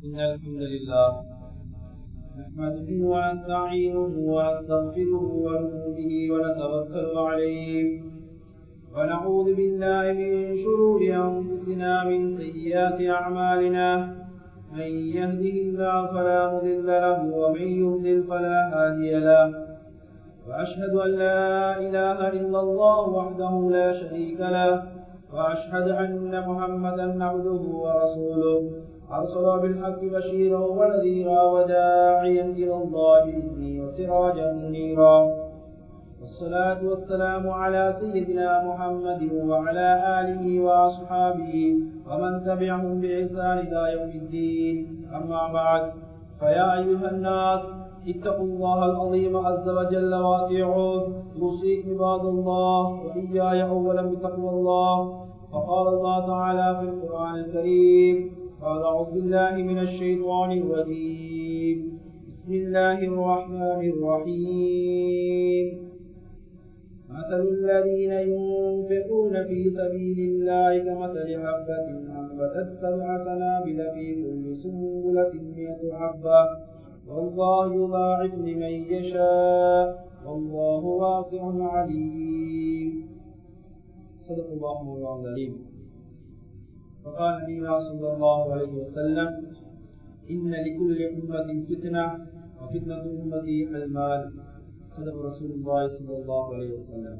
إن الحمد لله نحمده ونستعينه ونستغفره ونؤمن به ونتوكل عليه ونعوذ بالله من شرور أنفسنا من سيئات أعمالنا من يهده الله فلا مضل له ومن يضلل فلا هادي له وأشهد أن لا إله إلا الله وحده لا شريك له وأشهد أن محمدا عبده ورسوله أرسل بالحق بشيرا ونذيرا وداعيا إلى الله بإذنه وسراجا منيرا والصلاة والسلام على سيدنا محمد وعلى آله وأصحابه ومن تبعهم بإحسان إلى يوم الدين أما بعد فيا أيها الناس اتقوا الله العظيم عز وجل واطيعوه يوصيك عباد الله وإياي أولا بتقوى الله فقال الله تعالى في القرآن الكريم قال أعوذ بالله من الشيطان الرجيم بسم الله الرحمن الرحيم مثل الذين ينفقون في سبيل الله كمثل حبة أنبتت سبع سنابل في كل سنبلة مئة حبة والله يضاعف لمن يشاء والله واسع عليم صدق الله مولانا العليم فقال نبينا صلى الله عليه وسلم إن لكل أمة فتنة وفتنة أمتي المال صدق رسول الله صلى الله عليه وسلم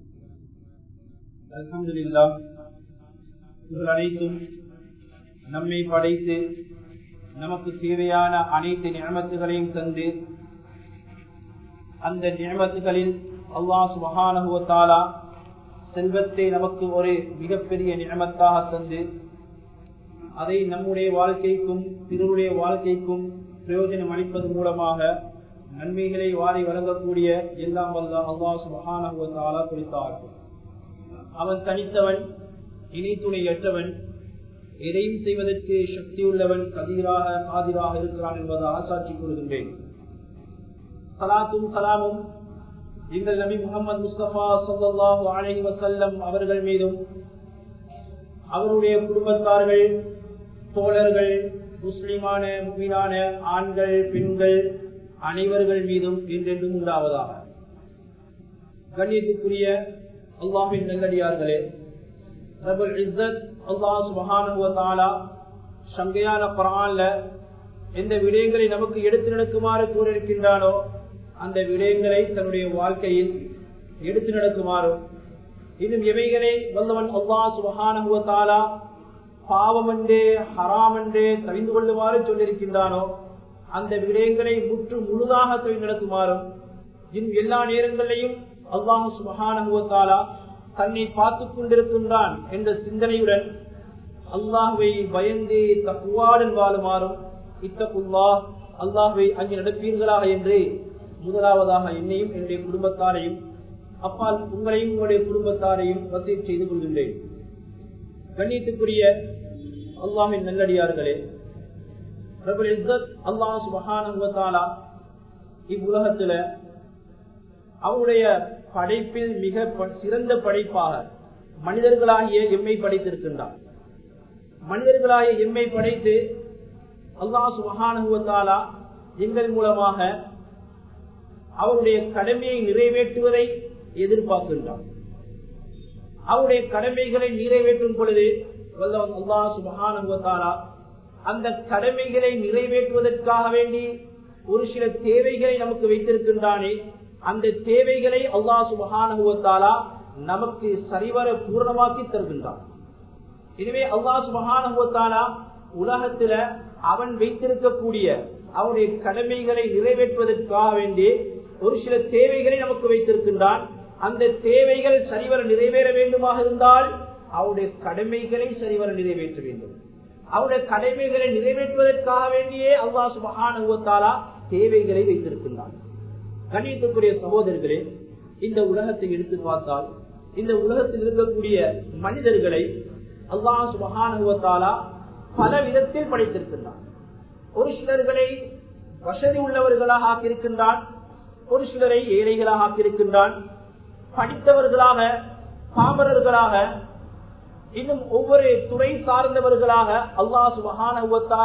الحمد لله இவர்கள் அனைத்தும் நம்மை படைத்து நமக்கு தேவையான அனைத்து நியமத்துகளையும் தந்து அந்த நியமத்துகளில் அல்லாஹ் சுபகானுவத்தாலா செல்வத்தை நமக்கு ஒரு மிகப்பெரிய நியமத்தாக தந்து அதை நம்முடைய வாழ்க்கைக்கும் பிறருடைய வாழ்க்கைக்கும் பிரயோஜனம் அளிப்பது மூலமாக நன்மைகளை வாரி வழங்கக்கூடிய எல்லாம் வல்ல அல்லாஹ் சுபகானுவத்தாலா குறித்தார்கள் அவன் தனித்தவன் இணை துணையற்றவன் எதையும் செய்வதற்கு சக்தியுள்ளவன் கதீராக ஆதிராக இருக்கிறான் என்பதாக சாட்சி கூறுகின்றேன் சலாத்தும் சலாமும் எங்கள் நபி முகமது முஸ்தபா சொல்லாஹு அலஹி வசல்லம் அவர்கள் மீதும் அவருடைய குடும்பத்தார்கள் தோழர்கள் முஸ்லிமான முகினான ஆண்கள் பெண்கள் அனைவர்கள் மீதும் என்றென்றும் உண்டாவதாக கண்ணியத்துக்குரிய அல்லாஹின் நல்லடியார்களே ரபுல் இஸ்ஸத் அல்லாஹ் சுபஹானுவத்தாலா சங்கையான குரான்ல எந்த விடயங்களை நமக்கு எடுத்து நடக்குமாறு கூறியிருக்கின்றானோ அந்த விடயங்களை தன்னுடைய வாழ்க்கையில் எடுத்து நடக்குமாறும் இன்னும் எவைகளை வல்லவன் அல்லாஹ் சுபஹானுவத்தாலா பாவம் என்றே ஹராம் என்றே தெரிந்து கொள்ளுமாறு சொல்லியிருக்கின்றானோ அந்த விடயங்களை முற்று முழுதாக தொழில் நடக்குமாறும் இன்னும் எல்லா நேரங்களிலையும் அல்லாஹ் சுபஹானுவத்தாலா தன்னை பார்த்துக் கொண்டிருக்கின்றான் என்ற சிந்தனையுடன் அல்லாஹுவை பயந்து தப்புவாடன் வாழுமாறும் இத்தப்புல்லா அல்லாஹுவை அங்கு நடப்பீர்களாக என்று முதலாவதாக என்னையும் என்னுடைய குடும்பத்தாரையும் அப்பால் உங்களையும் உங்களுடைய குடும்பத்தாரையும் வசதி செய்து கொள்கின்றேன் கண்ணியத்துக்குரிய அல்லாஹின் நல்லடியார்களே அல்லாஹ் சுபகானா இவ்வுலகத்துல அவருடைய படைப்பில் மிக சிறந்த படைப்பாக மனிதர்களாகிய எம்மை படைத்திருக்கின்றார் மனிதர்களாகிய எம்மை படைத்து அல்லா சுகானுவத்தாலா எங்கள் மூலமாக அவருடைய கடமையை நிறைவேற்றுவதை எதிர்பார்க்கின்றார் அவருடைய கடமைகளை நிறைவேற்றும் பொழுது அல்லா சுபகானுவத்தாலா அந்த கடமைகளை நிறைவேற்றுவதற்காக வேண்டி ஒரு சில தேவைகளை நமக்கு வைத்திருக்கின்றானே அந்த தேவைகளை அல்லா சுபகானுவத்தாலா நமக்கு சரிவர பூர்ணமாக்கி தருகின்றான் எனவே அல்லா சுபகானுவத்தாலா உலகத்துல அவன் வைத்திருக்கக்கூடிய அவனுடைய கடமைகளை நிறைவேற்றுவதற்காக வேண்டி ஒரு சில தேவைகளை நமக்கு வைத்திருக்கின்றான் அந்த தேவைகள் சரிவர நிறைவேற வேண்டுமாக இருந்தால் அவருடைய கடமைகளை சரிவர நிறைவேற்ற வேண்டும் அவருடைய கடமைகளை நிறைவேற்றுவதற்காக வேண்டியே அல்லா சுபகானுவத்தாலா தேவைகளை வைத்திருக்கின்றான் கணியத்துக்குரிய சகோதரர்களே இந்த உலகத்தை எடுத்து பார்த்தால் இந்த உலகத்தில் இருக்கக்கூடிய மனிதர்களை அல்லாஹ் சுபகானுவத்தாலா பல விதத்தில் படைத்திருக்கின்றான் ஒரு சிலர்களை வசதி உள்ளவர்களாக ஆக்கியிருக்கின்றான் ஒரு சிலரை ஏழைகளாக ஆக்கியிருக்கின்றான் படித்தவர்களாக பாமரர்களாக இன்னும் ஒவ்வொரு துறை சார்ந்தவர்களாக அல்லாஹ் சுபஹான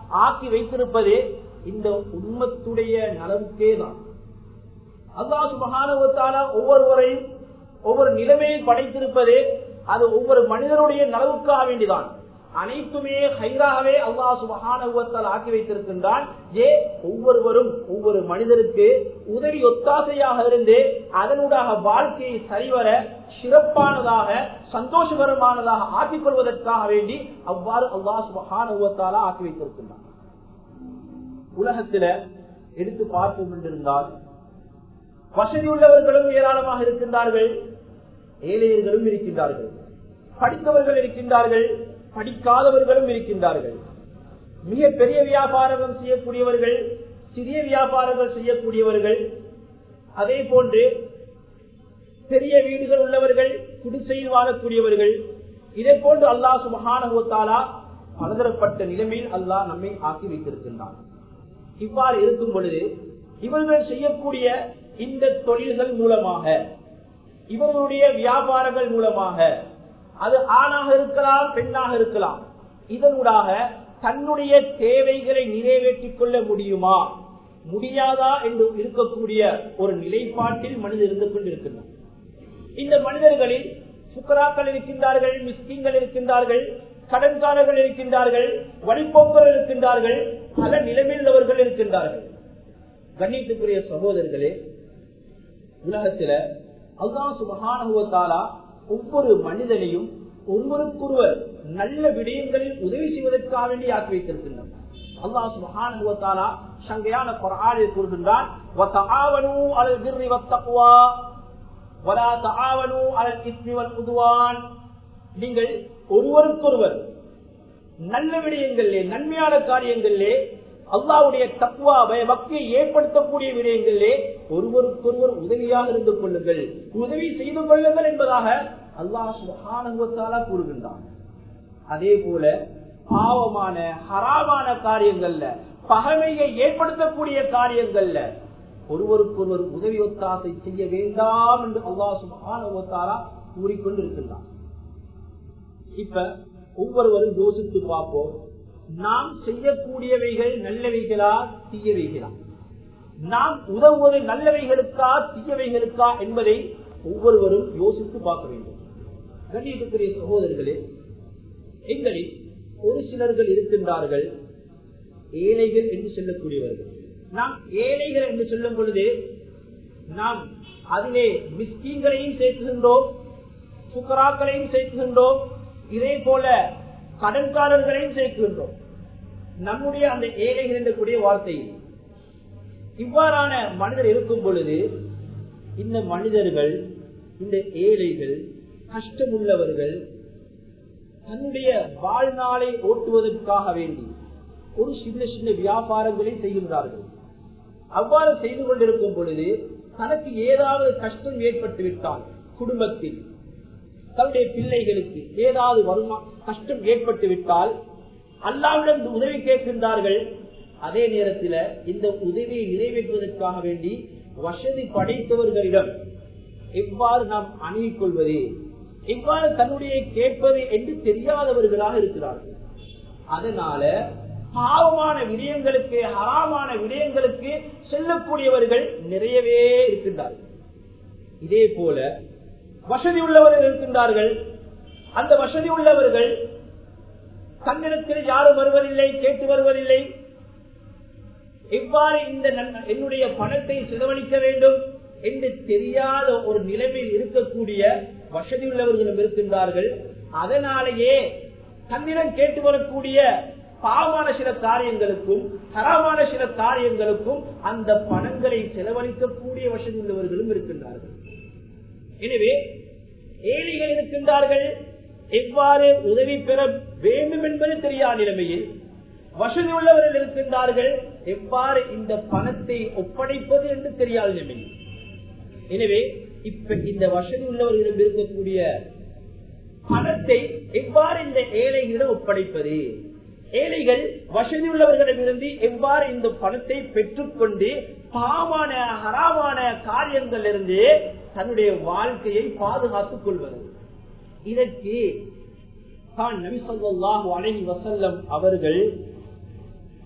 ஆக்கி வைத்திருப்பது இந்த உண்மத்துடைய நலவுக்கே தான் அல்லாஹ் சுபகானுவத்தால ஒவ்வொருவரையும் ஒவ்வொரு நிலைமையை படைத்திருப்பது அது ஒவ்வொரு மனிதனுடைய நலவுக்காக வேண்டிதான் அனைத்துமே ஹைராகவே அல்லாஹ் சுபகானுவத்தால் ஆக்கி வைத்திருக்கின்றான் ஏ ஒவ்வொருவரும் ஒவ்வொரு மனிதருக்கு உதவி ஒத்தாசையாக இருந்து அதனூடாக வாழ்க்கையை சரிவர சிறப்பானதாக சந்தோஷகரமானதாக ஆக்கிக் கொள்வதற்காக வேண்டி அவ்வாறு அல்லாஹ் சுபகானுவத்தாலா ஆக்கி வைத்திருக்கின்றான் உலகத்தில எடுத்து பார்ப்போம் என்றிருந்தால் வசதி உள்ளவர்களும் ஏராளமாக இருக்கின்றார்கள் ஏழையர்களும் இருக்கின்றார்கள் படித்தவர்கள் இருக்கின்றார்கள் படிக்காதவர்களும் இருக்கின்றார்கள் மிக பெரிய வியாபாரங்கள் செய்யக்கூடியவர்கள் சிறிய வியாபாரங்கள் செய்யக்கூடியவர்கள் அதே போன்று பெரிய வீடுகள் உள்ளவர்கள் குடிசையில் வாழக்கூடியவர்கள் இதே போன்று அல்லாஹ் சுபகானுவத்தாலா பலதரப்பட்ட நிலைமையில் அல்லாஹ் நம்மை ஆக்கி வைத்திருக்கின்றான் இவ்வாறு இருக்கும் பொழுது இவர்கள் செய்யக்கூடிய இந்த தொழில்கள் மூலமாக இவர்களுடைய வியாபாரங்கள் மூலமாக அது ஆணாக இருக்கலாம் பெண்ணாக இருக்கலாம் இதனூடாக தன்னுடைய தேவைகளை நிறைவேற்றிக் கொள்ள முடியுமா முடியாதா என்று இருக்கக்கூடிய ஒரு நிலைப்பாட்டில் மனிதர் இருந்து கொண்டிருக்கின்றார் இந்த மனிதர்களில் சுக்கராக்கள் இருக்கின்றார்கள் மிஸ்கிங்கள் இருக்கின்றார்கள் கடன்காரர்கள் இருக்கின்றார்கள் வழிபோக்கர்கள் இருக்கின்றார்கள் பல நிலைமையில் அவர்கள் இருக்கின்றார்கள் கண்ணியத்துக்குரிய சகோதரர்களே உலகத்தில அல்லா சுபகானுவத்தாலா ஒவ்வொரு மனிதனையும் ஒருவருக்கொருவர் நல்ல விடயங்களில் உதவி செய்வதற்காக வேண்டி ஆக்கி வைத்திருக்கின்றனர் அல்லாஹ் சுபகானுவத்தாலா சங்கையான குரானில் கூறுகின்றான் நீங்கள் ஒருவருக்கொருவர் நல்ல விடயங்களிலே நன்மையான காரியங்களிலே அல்லாவுடைய தக்குவாவை பக்தியை ஏற்படுத்தக்கூடிய விடயங்களிலே ஒருவருக்கொருவர் உதவியாக இருந்து கொள்ளுங்கள் உதவி செய்து கொள்ளுங்கள் என்பதாக அல்லாஹ் சுகானுவத்தாலா கூறுகின்றான் அதே போல பாவமான ஹராமான காரியங்கள்ல பகமையை ஏற்படுத்தக்கூடிய காரியங்கள்ல ஒருவருக்கொருவர் உதவி ஒத்தாசை செய்ய வேண்டாம் என்று அல்லாஹ் சுகானுவத்தாலா கூறிக்கொண்டிருக்கின்றான் இப்ப ஒவ்வொருவரும் யோசித்து பார்ப்போம் நாம் செய்யக்கூடியவைகள் நல்லவைகளா தீயவைகளா நாம் உதவுவது நல்லவைகளுக்கா தீயவைகளுக்கா என்பதை ஒவ்வொருவரும் யோசித்து பார்க்க வேண்டும் கண்ணியத்துக்குரிய சகோதரர்களே எங்களில் ஒரு சிலர்கள் இருக்கின்றார்கள் ஏழைகள் என்று சொல்லக்கூடியவர்கள் நாம் ஏழைகள் என்று சொல்லும் பொழுது நாம் அதிலே மிஸ்கீன்களையும் சேர்த்துகின்றோம் சுக்கராக்களையும் சேர்த்துகின்றோம் இதே போல கடன்காரர்களையும் சேர்க்கின்றோம் நம்முடைய அந்த ஏழைகள் என்றக்கூடிய வார்த்தையில் இவ்வாறான மனிதர் இருக்கும் பொழுது இந்த மனிதர்கள் இந்த ஏழைகள் கஷ்டமுள்ளவர்கள் தன்னுடைய வாழ்நாளை ஓட்டுவதற்காக வேண்டி ஒரு சின்ன சின்ன வியாபாரங்களை செய்கின்றார்கள் அவ்வாறு செய்து கொண்டிருக்கும் பொழுது தனக்கு ஏதாவது கஷ்டம் ஏற்பட்டு விட்டால் குடும்பத்தில் தன்னுடைய பிள்ளைகளுக்கு ஏதாவது வருமா கஷ்டம் ஏற்பட்டு விட்டால் அல்லாவிடம் உதவி கேட்கின்றார்கள் அதே நேரத்தில் இந்த உதவியை நிறைவேற்றுவதற்காக வேண்டி வசதி படைத்தவர்களிடம் எவ்வாறு நாம் அணுகிக் கொள்வது எவ்வாறு தன்னுடைய கேட்பது என்று தெரியாதவர்களாக இருக்கிறார்கள் அதனால பாவமான விடயங்களுக்கு ஹராமான விடயங்களுக்கு செல்லக்கூடியவர்கள் நிறையவே இருக்கின்றார்கள் இதே போல வசதி உள்ளவர்கள் இருக்கின்றார்கள் அந்த வசதி உள்ளவர்கள் தன்னிடத்தில் யாரும் வருவதில்லை கேட்டு வருவதில்லை எவ்வாறு இந்த என்னுடைய பணத்தை செலவழிக்க வேண்டும் என்று தெரியாத ஒரு நிலைமையில் இருக்கக்கூடிய வசதி உள்ளவர்களும் இருக்கின்றார்கள் அதனாலேயே தன்னிடம் கேட்டு வரக்கூடிய பாவமான சில காரியங்களுக்கும் தரமான சில காரியங்களுக்கும் அந்த பணங்களை செலவழிக்கக்கூடிய வசதி உள்ளவர்களும் இருக்கின்றார்கள் எனவே ஏழைகள் இருக்கின்றார்கள் எவ்வாறு உதவி பெற வேண்டும் என்பது தெரியாத நிலைமையில் வசதி உள்ளவர்கள் இருக்கின்றார்கள் எவ்வாறு இந்த பணத்தை ஒப்படைப்பது என்று தெரியாத நிலைமையில் எனவே இப்ப இந்த வசதி உள்ளவர்களிடம் இருக்கக்கூடிய பணத்தை எவ்வாறு இந்த ஏழைகளிடம் ஒப்படைப்பது ஏழைகள் வசதி உள்ளவர்களிடமிருந்து எவ்வாறு இந்த பணத்தை பெற்றுக்கொண்டு பாவமான ஹராமான காரியங்கள் இருந்து தன்னுடைய வாழ்க்கையை பாதுகாத்துக் கொள்வது இதற்கு தான் நபி சொல்லாஹு அலஹி வசல்லம் அவர்கள்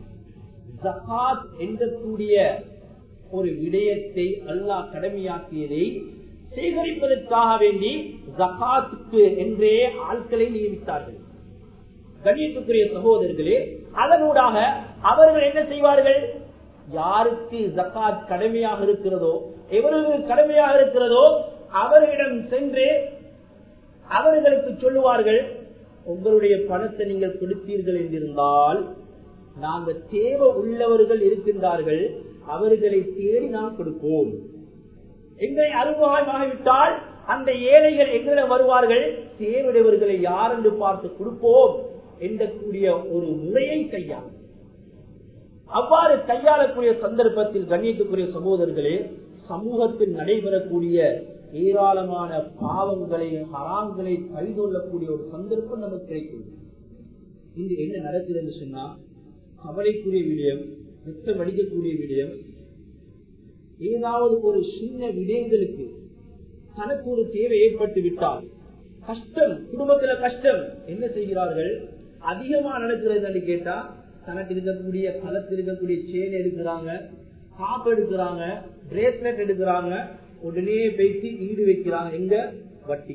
ஜகாத் என்கக்கூடிய ஒரு விடயத்தை அல்லாஹ் கடமையாக்கியதை சேகரிப்பதற்காக வேண்டி ஜகாத்துக்கு என்றே ஆட்களை நியமித்தார்கள் கண்ணியத்துக்குரிய சகோதரர்களே அதனூடாக அவர்கள் என்ன செய்வார்கள் யாருக்கு ஜக்காத் கடமையாக இருக்கிறதோ எவர்களுக்கு கடமையாக இருக்கிறதோ அவர்களிடம் சென்று அவர்களுக்கு சொல்லுவார்கள் உங்களுடைய பணத்தை நீங்கள் கொடுத்தீர்கள் என்றிருந்தால் நாங்கள் தேவை உள்ளவர்கள் இருக்கின்றார்கள் அவர்களை தேடி நாம் கொடுப்போம் எங்களை அறிமுகமாகிவிட்டால் அந்த ஏழைகள் எங்களிடம் வருவார்கள் தேவையுடையவர்களை யார் என்று பார்த்து கொடுப்போம் என்ற ஒரு முறையை கையாளும் அவ்வாறு கையாளக்கூடிய சந்தர்ப்பத்தில் கண்ணியத்துக்குரிய சகோதரர்களே சமூகத்தில் நடைபெறக்கூடிய ஏராளமான பாவங்களை ஹராங்களை கைதொள்ளக்கூடிய ஒரு சந்தர்ப்பம் நமக்கு கிடைக்கும் இன்று என்ன நடக்கிறது சொன்னா கவலைக்குரிய விடயம் ரத்தம் அடிக்கக்கூடிய விடயம் ஏதாவது ஒரு சின்ன விடயங்களுக்கு தனக்கு ஒரு தேவை ஏற்பட்டு விட்டால் கஷ்டம் குடும்பத்துல கஷ்டம் என்ன செய்கிறார்கள் அதிகமா நடக்கிறது கேட்டா தனக்கு இருக்கக்கூடிய களத்தில் இருக்கக்கூடிய செயின் எடுக்கிறாங்க காப்பு எடுக்கிறாங்க பிரேஸ்லெட் எடுக்கிறாங்க உடனே பேசி ஈடு வைக்கிறாங்க எங்க வட்டி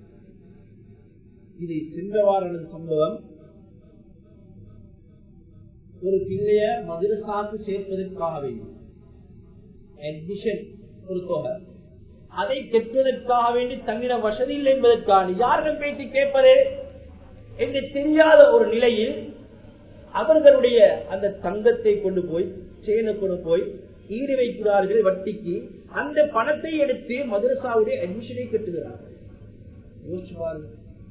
இது சென்ற வார சம்பவம் ஒரு பிள்ளைய மதுரசாக்கு சேர்ப்பதற்காக வேண்டும் அட்மிஷன் ஒரு தொகை அதை கெட்டுவதற்காக வேண்டி தன்னிடம் வசதி இல்லை என்பதற்காக யாரிடம் பேசி கேட்பதே என்று தெரியாத ஒரு நிலையில் அவர்களுடைய அந்த தங்கத்தை கொண்டு போய் செயினை கொண்டு போய் ஈடு வைக்கிறார்கள் வட்டிக்கு அந்த பணத்தை எடுத்து மதுரசாவுடைய அட்மிஷனை கட்டுகிறார்கள் யோசிச்சு பாருங்க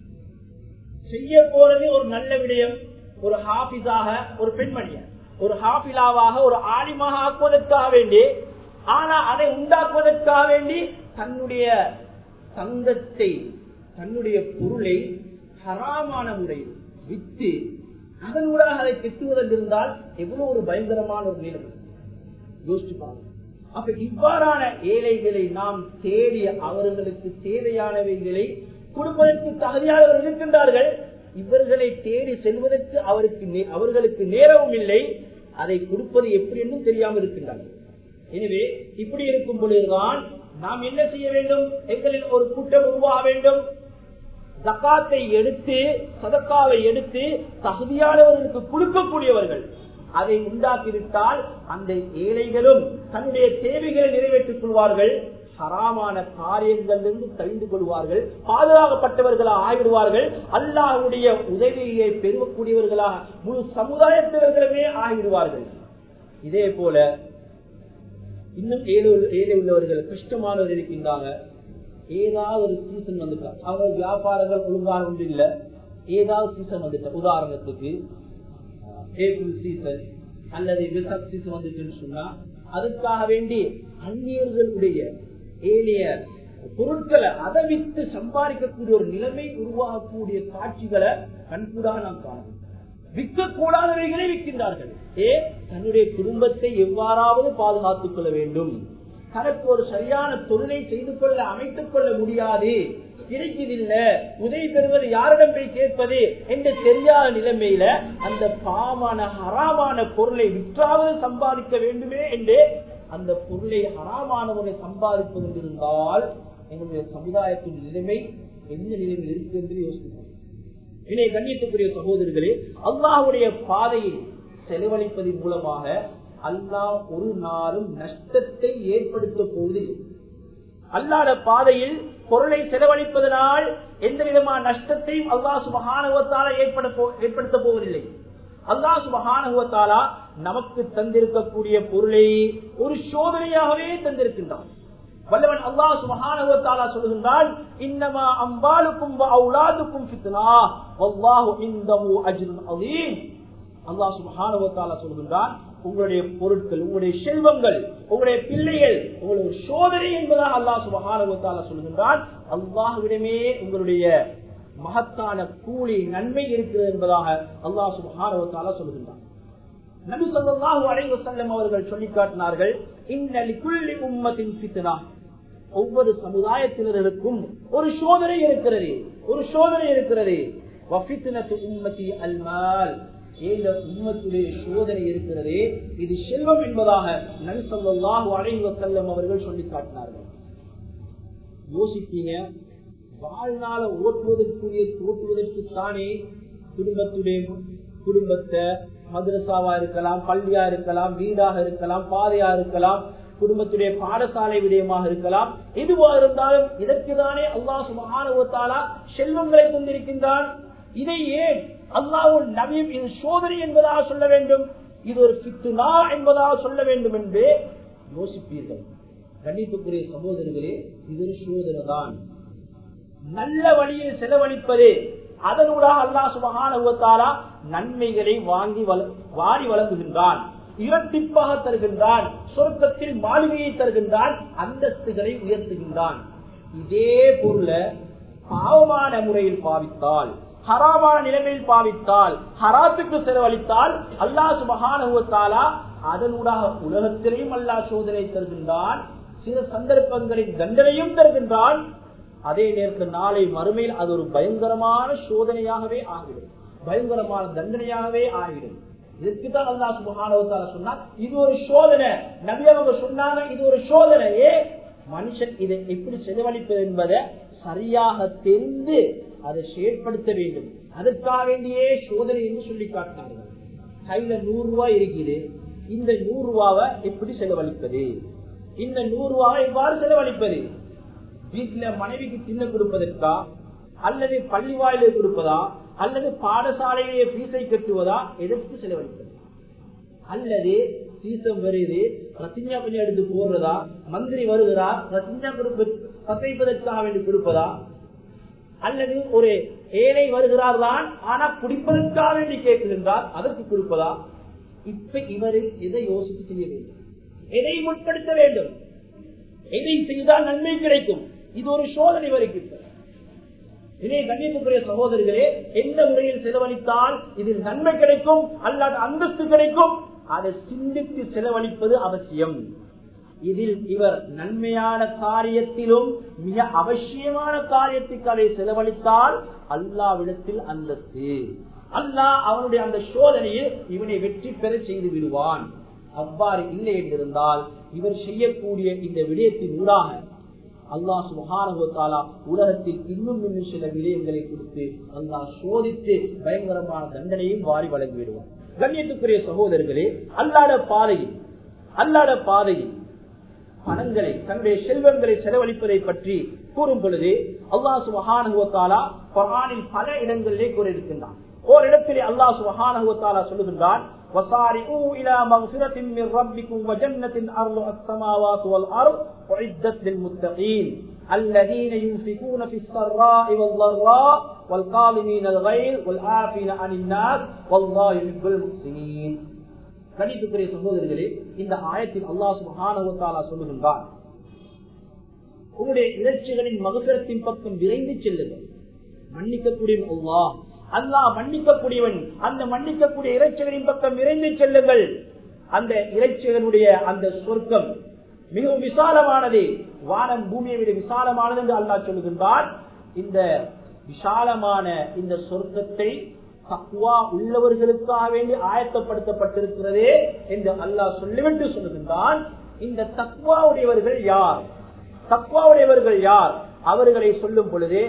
செய்ய போறது ஒரு நல்ல விடயம் ஒரு ஹாபிஸாக ஒரு பெண்மணிய ஒரு ஹாபிலாவாக ஒரு ஆலிமாக ஆக்குவதற்காக வேண்டி ஆனா அதை உண்டாக்குவதற்காக வேண்டி தன்னுடைய தங்கத்தை தன்னுடைய பொருளை ஹராமான முறையில் வித்து அதனூடாக அதை கெட்டுவதற்கு இருந்தால் எவ்வளவு ஒரு பயங்கரமான ஒரு நிலை யோசிச்சு பாருங்க அப்ப இவ்வாறான ஏழைகளை நாம் தேடி அவர்களுக்கு தேவையானவைகளை கொடுப்பதற்கு தகுதியானவர்கள் இருக்கின்றார்கள் இவர்களை தேடி செல்வதற்கு அவருக்கு அவர்களுக்கு நேரமும் இல்லை அதை கொடுப்பது எப்படி என்றும் தெரியாமல் இருக்கின்றார்கள் எனவே இப்படி இருக்கும் பொழுதுதான் நாம் என்ன செய்ய வேண்டும் எங்களில் ஒரு கூட்டம் உருவாக வேண்டும் ஜக்காத்தை எடுத்து சதக்காவை எடுத்து தகுதியானவர்களுக்கு கொடுக்கக்கூடியவர்கள் அதை உண்டாக்கிவிட்டால் அந்த ஏழைகளும் தன்னுடைய தேவைகளை நிறைவேற்றிக் கொள்வார்கள் ஹராமான காரியங்களிலிருந்து தழிந்து கொள்வார்கள் பாதுகாக்கப்பட்டவர்களாக ஆகிடுவார்கள் அல்லாஹுடைய உதவியை பெறக்கூடியவர்களாக முழு சமுதாயத்தினர்களுமே ஆகிடுவார்கள் இதே போல இன்னும் ஏழை ஏழை உள்ளவர்கள் கஷ்டமானவர் இருக்கின்றாங்க ஏதாவது ஒரு சீசன் வந்துட்டா அவங்க வியாபாரங்கள் ஒழுங்கான ஒன்று இல்ல ஏதாவது சீசன் வந்துட்ட உதாரணத்துக்கு ஏப்ரல் சீசன் அல்லது விசப் சீசன் வந்துட்டுன்னு சொன்னா அதுக்காக வேண்டி அந்நியர்களுடைய ஏழைய பொருட்களை அதை வித்து சம்பாதிக்கக்கூடிய ஒரு நிலைமை உருவாகக்கூடிய காட்சிகளை கண்கூடாக நாம் காணணும் விற்கக்கூடாதவைகளை விற்கின்றார்கள் ஏ தன்னுடைய குடும்பத்தை எவ்வாறாவது பாதுகாத்துக் கொள்ள வேண்டும் தனக்கு ஒரு சரியான தொழிலை செய்து கொள்ள அமைத்துக் கொள்ள முடியாது கிடைக்கதில்ல உதவி பெறுவது யாரிடம் போய் கேட்பது என்று தெரியாத நிலைமையில அந்த பாமான ஹராமான பொருளை விற்றாவது சம்பாதிக்க வேண்டுமே என்று அந்த பொருளை ஹராமான முறை சம்பாதிப்பது இருந்தால் எங்களுடைய சமுதாயத்தின் நிலைமை எந்த நிலைமையில் இருக்கு என்று யோசிக்கிறோம் இணைய கண்ணியத்துக்குரிய சகோதரர்களே அல்லாஹுடைய பாதையை செலவழிப்பதன் மூலமாக அல்லாஹ் ஒரு நாளும் நஷ்டத்தை ஏற்படுத்த போவதில்லை அல்லாத பாதையில் பொருளை செலவழிப்பதனால் எந்த விதமான நஷ்டத்தையும் அல்லாஹ் சுபகானுவத்தால ஏற்படுத்த போவதில்லை அல்லாஹ் சுபகானுவத்தாலா நமக்கு தந்திருக்கக்கூடிய பொருளை ஒரு சோதனையாகவே தந்திருக்கின்றான் வல்லவன் அல்லாஹ் சுபஹானஹு சொல்லுகின்றான் இன்னமா அம்பாலுக்கும் அவுலாதுக்கும் ஃபித்னா வல்லாஹு இந்தஹு அஜ்ருன் அதீம் அல்லாஹ் சுபஹானஹு சொல்லுகின்றான் உங்களுடைய பொருட்கள் உங்களுடைய செல்வங்கள் உங்களுடைய பிள்ளைகள் உங்களுடைய சோதனை என்பதாக அல்லாஹ் சுபஹானஹு சொல்லுகின்றான் அல்லாஹ்விடமே உங்களுடைய மகத்தான கூலி நன்மை இருக்கிறது என்பதாக அல்லாஹ் சுபஹானஹு சொல்லுகின்றான் நபி சொல்லாஹு அலைஹி வஸல்லம் அவர்கள் சொல்லி காட்டினார்கள் இன்னலி குல்லி உம்மத்தின் ஃபித்னா ஒவ்வொரு சமுதாயத்தினருக்கும் ஒரு சோதனை இருக்கிறது ஒரு சோதனை இருக்கிறது வஃபித்னத்து உம்மத்தி அல்மால் இந்த உண்மத்துடைய சோதனை இருக்கிறதே இது செல்வம் என்பதாக நபி ஸல்லல்லாஹு அலைஹி வஸல்லம் அவர்கள் சொல்லி காட்டினார்கள் யோசிப்பீங்க வாழ்நாள ஓட்டுவதற்குரிய ஓட்டுவதற்கு தானே குடும்பத்துடைய குடும்பத்தை மதரசாவா இருக்கலாம் பள்ளியா இருக்கலாம் வீடாக இருக்கலாம் பாதையா இருக்கலாம் குடும்பத்துடைய பாடசாலை விடயமாக இருக்கலாம் எதுவா இருந்தாலும் இதற்கு தானே அல்லாஹ் சுபஹானஹு செல்வங்களை தந்திருக்கின்றான் இதை ஏன் அல்லாஹ்வுன் நபியும் இது சோதனை என்பதாக சொல்ல வேண்டும் இது ஒரு ஃபித்னா என்பதாக சொல்ல வேண்டும் என்று யோசிப்பீர்கள் கண்ணியத்துக்குரிய சகோதரர்களே இது ஒரு சோதனை தான் நல்ல வழியில் செலவழிப்பது அதனூடாக அல்லாஹ் சுபகான நன்மைகளை வாங்கி வள- வாரி வழங்குகின்றான் இரட்டிப்பாக தருகின்றான் சொர்க்கத்தில் மாளிகையை தருகின்றான் அந்தஸ்துகளை உயர்த்துகின்றான் இதே பொருள பாவமான முறையில் பாவித்தால் ஹராமான நிலைமையில் பாவித்தால் ஹராத்துக்கு செலவழித்தால் அல்லாஹ் சுபகான அதனூடாக உலகத்திலேயும் அல்லாஹ் சோதனை தருகின்றான் சில சந்தர்ப்பங்களின் தண்டனையும் தருகின்றான் அதே நேரத்தில் நாளை மறுமையில் அது ஒரு பயங்கரமான சோதனையாகவே ஆகிடும் பயங்கரமான தண்டனையாகவே ஆகிடும் இதற்குதான் அல்லாஹ் சுப்ஹானஹு வ தஆலா சொன்னார் இது ஒரு சோதனை நபி அவங்க சொன்னாங்க இது ஒரு சோதனையே மனுஷன் இதை எப்படி செலவழிப்பது என்பதை சரியாக தெரிந்து அதை செயற்படுத்த வேண்டும் அதற்காக வேண்டியே சோதனை என்று சொல்லி காட்டினார்கள் கையில நூறு ரூபாய் இருக்குது இந்த நூறு ரூபாவை எப்படி செலவழிப்பது இந்த நூறு ரூபாவை எவ்வாறு செலவழிப்பது வீட்டுல மனைவிக்கு தின்ன கொடுப்பதற்கா அல்லது பள்ளி வாயிலே கொடுப்பதா அல்லது பாடசாலையிலேயே பீஸை கட்டுவதா எதற்கு செலவழிப்பது அல்லது சீசம் வருது ரத்திஞ்சா கொஞ்சம் எடுத்து போடுறதா மந்திரி வருகிறார் ரத்திஞ்சா கொடுப்ப பசைப்பதற்காக வேண்டி கொடுப்பதா அல்லது ஒரு ஏழை வருகிறார் தான் ஆனா குடிப்பதற்காக வேண்டி கேட்கின்றார் அதற்கு கொடுப்பதா இப்ப இவரு எதை யோசித்து செய்ய வேண்டும் எதை முற்படுத்த வேண்டும் எதை செய்தால் நன்மை கிடைக்கும் இது ஒரு சோதனை வருகின்றது இதே கண்ணியத்துக்குரிய சகோதரர்களே எந்த முறையில் செலவழித்தால் இதில் நன்மை கிடைக்கும் அல்லாத அந்தஸ்து கிடைக்கும் அதை சிந்தித்து செலவழிப்பது அவசியம் இதில் இவர் நன்மையான காரியத்திலும் மிக அவசியமான காரியத்துக்கு அதை செலவழித்தால் அல்லாவிடத்தில் அந்தஸ்து அல்லாஹ் அவனுடைய அந்த சோதனையில் இவனை வெற்றி பெற செய்து விடுவான் அவ்வாறு இல்லை என்றிருந்தால் இவர் செய்யக்கூடிய இந்த விடயத்தின் ஊடாக அல்லாஹ் சுகானுவத்தாலா உலகத்தில் இன்னும் இன்னும் சில விடயங்களை கொடுத்து அல்லாஹ் சோதித்து பயங்கரமான தண்டனையும் வாரி வழங்கிவிடுவார் கண்ணியத்துக்குரிய சகோதரர்களே அல்லாட பாதையில் அல்லாட பாதையில் பணங்களை தன்னுடைய செல்வங்களை செலவழிப்பதை பற்றி கூறும் பொழுது அல்லாஹ் சுபஹானுவத்தாலா குரானில் பல இடங்களிலே கூறியிருக்கின்றான் ஓர் இடத்திலே அல்லாஹ் சுபஹானுவத்தாலா சொல்லுகின்றான் وصارعوا إلى مغفرة من ربكم وجنة أرضها السماوات والأرض أعدت للمتقين الذين ينفقون في السراء والضراء والقالمين الغيظ والعافين عن الناس والله يحب المحسنين கணித்துக்குரிய சகோதரர்களே இந்த ஆயத்தில் அல்லாஹ் சுபஹானவத்தாலா சொல்லுகின்றான் உங்களுடைய இறைச்சிகளின் மகசரத்தின் பக்கம் விரைந்து செல்லுங்கள் மன்னிக்கக்கூடிய அல்லாஹ் அல்லாஹ் மன்னிக்கக்கூடியவன் அந்த மன்னிக்கக்கூடிய இறைச்சிகளின் பக்கம் விரைந்து செல்லுங்கள் அந்த இறைச்சிகளுடைய அந்த சொர்க்கம் மிகவும் விசாலமானது வானம் பூமியை விட விசாலமானது என்று அல்லாஹ் சொல்லுகின்றான் இந்த விசாலமான இந்த சொர்க்கத்தை தக்குவா உள்ளவர்களுக்காக வேண்டி ஆயத்தப்படுத்தப்பட்டிருக்கிறதே என்று அல்லாஹ் சொல்லிவிட்டு சொல்லுகின்றான் இந்த தக்குவாவுடையவர்கள் யார் தக்குவாவுடையவர்கள் யார் அவர்களை சொல்லும் பொழுது